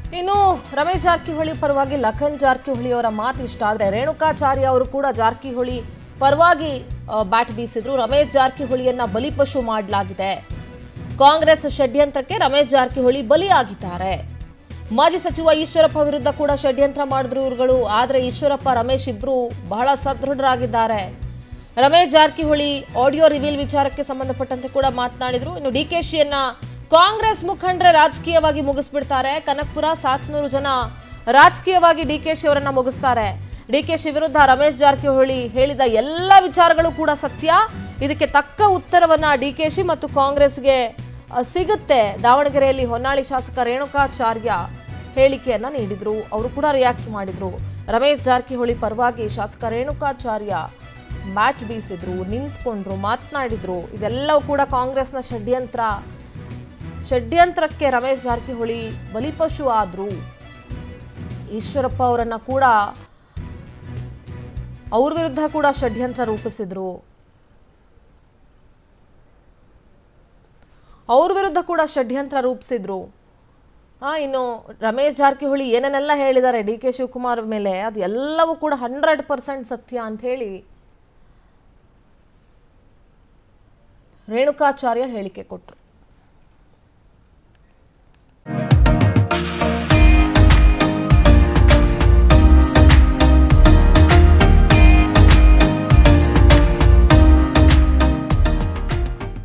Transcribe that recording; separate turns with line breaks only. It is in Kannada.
ಇನ್ನು ರಮೇಶ್ ಜಾರಕಿಹೊಳಿ ಪರವಾಗಿ ಲಖನ್ ಜಾರಕಿಹೊಳಿ ಅವರ ಮಾತು ಇಷ್ಟ ಆದ್ರೆ ರೇಣುಕಾಚಾರ್ಯ ಅವರು ಕೂಡ ಜಾರಕಿಹೊಳಿ ಪರವಾಗಿ ಆ, ಬ್ಯಾಟ್ ಬೀಸಿದ್ರು ರಮೇಶ್ ಜಾರಕಿಹೊಳಿಯನ್ನ ಬಲಿಪಶು ಮಾಡಲಾಗಿದೆ ಕಾಂಗ್ರೆಸ್ ಷಡ್ಯಂತ್ರಕ್ಕೆ ರಮೇಶ್ ಜಾರಕಿಹೊಳಿ ಬಲಿಯಾಗಿದ್ದಾರೆ ಮಾಜಿ ಸಚಿವ ಈಶ್ವರಪ್ಪ ವಿರುದ್ಧ ಕೂಡ ಷಡ್ಯಂತ್ರ ಮಾಡಿದ್ರು ಇವುಗಳು ಆದ್ರೆ ಈಶ್ವರಪ್ಪ ರಮೇಶ್ ಇಬ್ರು ಬಹಳ ಸದೃಢರಾಗಿದ್ದಾರೆ ರಮೇಶ್ ಜಾರಕಿಹೊಳಿ ಆಡಿಯೋ ರಿವೀಲ್ ವಿಚಾರಕ್ಕೆ ಸಂಬಂಧಪಟ್ಟಂತೆ ಕೂಡ ಮಾತನಾಡಿದ್ರು ಇನ್ನು ಡಿಕೆಶಿಯನ್ನ ಕಾಂಗ್ರೆಸ್ ಮುಖಂಡರೇ ರಾಜಕೀಯವಾಗಿ ಮುಗಿಸ್ಬಿಡ್ತಾರೆ ಕನಕಪುರ ಸಾತ್ನೂರು ಜನ ರಾಜಕೀಯವಾಗಿ ಡಿಕೆಶಿ ಅವರನ್ನ ಮುಗಿಸ್ತಾರೆ ಡಿಕೆಶಿ ವಿರುದ್ಧ ರಮೇಶ್ ಜಾರಕಿಹೊಳಿ ಹೇಳಿದ ಎಲ್ಲ ವಿಚಾರಗಳು ಕೂಡ ಸತ್ಯ ಇದಕ್ಕೆ ತಕ್ಕ ಉತ್ತರವನ್ನ ಡಿಕೆಶಿ ಮತ್ತು ಕಾಂಗ್ರೆಸ್ಗೆ ಅ, ಸಿಗುತ್ತೆ ದಾವಣಗೆರೆಯಲ್ಲಿ ಹೊನ್ನಾಳಿ ಶಾಸಕ ರೇಣುಕಾಚಾರ್ಯ ಹೇಳಿಕೆಯನ್ನ ನೀಡಿದ್ರು ಅವರು ಕೂಡ ರಿಯಾಕ್ಟ್ ಮಾಡಿದ್ರು ರಮೇಶ್ ಜಾರಕಿಹೊಳಿ ಪರವಾಗಿ ಶಾಸಕ ರೇಣುಕಾಚಾರ್ಯ ಮ್ಯಾಚ್ ಬೀಸಿದ್ರು ನಿಂತ್ಕೊಂಡ್ರು ಮಾತನಾಡಿದ್ರು ಇದೆಲ್ಲವೂ ಕೂಡ ಕಾಂಗ್ರೆಸ್ನ ಷಡ್ಯಂತ್ರ ಷಡ್ಯಂತ್ರಕ್ಕೆ ರಮೇಶ್ ಜಾರಕಿಹೊಳಿ ಬಲಿಪಶು ಆದ್ರು ಈಶ್ವರಪ್ಪ ಅವರನ್ನ ಕೂಡ ಅವ್ರ ವಿರುದ್ಧ ಕೂಡ ಷಡ್ಯಂತ್ರ ರೂಪಿಸಿದ್ರು ಅವ್ರ ವಿರುದ್ಧ ಕೂಡ ಷಡ್ಯಂತ್ರ ರೂಪಿಸಿದ್ರು ಆ ಇನ್ನು ರಮೇಶ್ ಜಾರಕಿಹೊಳಿ ಏನೇನೆಲ್ಲ ಹೇಳಿದ್ದಾರೆ ಡಿ ಕೆ ಶಿವಕುಮಾರ್ ಮೇಲೆ ಅದು ಎಲ್ಲವೂ ಕೂಡ ಹಂಡ್ರೆಡ್ ಪರ್ಸೆಂಟ್ ಸತ್ಯ ಅಂತ ಹೇಳಿ ರೇಣುಕಾಚಾರ್ಯ ಹೇಳಿಕೆ ಕೊಟ್ಟರು